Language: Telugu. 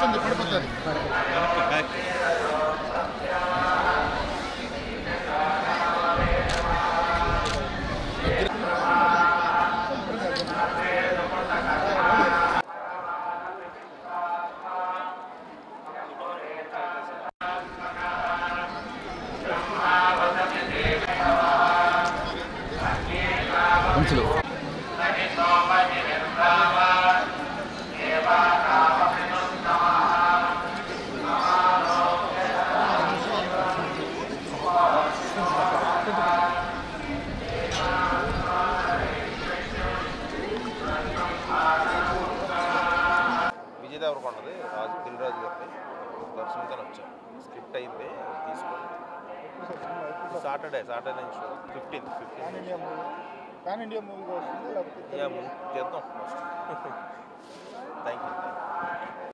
వస్తుంది పడిపోతుంది మనుషులు విజయ్ దేవరకొండది రాజు దిల్రాజు గారిది దర్శనంతో వచ్చాం స్క్రిప్ట్ అయింది తీసుకోండి సాటర్డే సాటర్డే నుంచి fifteenth pan fifteenth India movie pan India మూవీగా వస్తుంది లేకపోతే యా చేద్దాం థ్యాంక్ యూ థ్యాంక్ యూ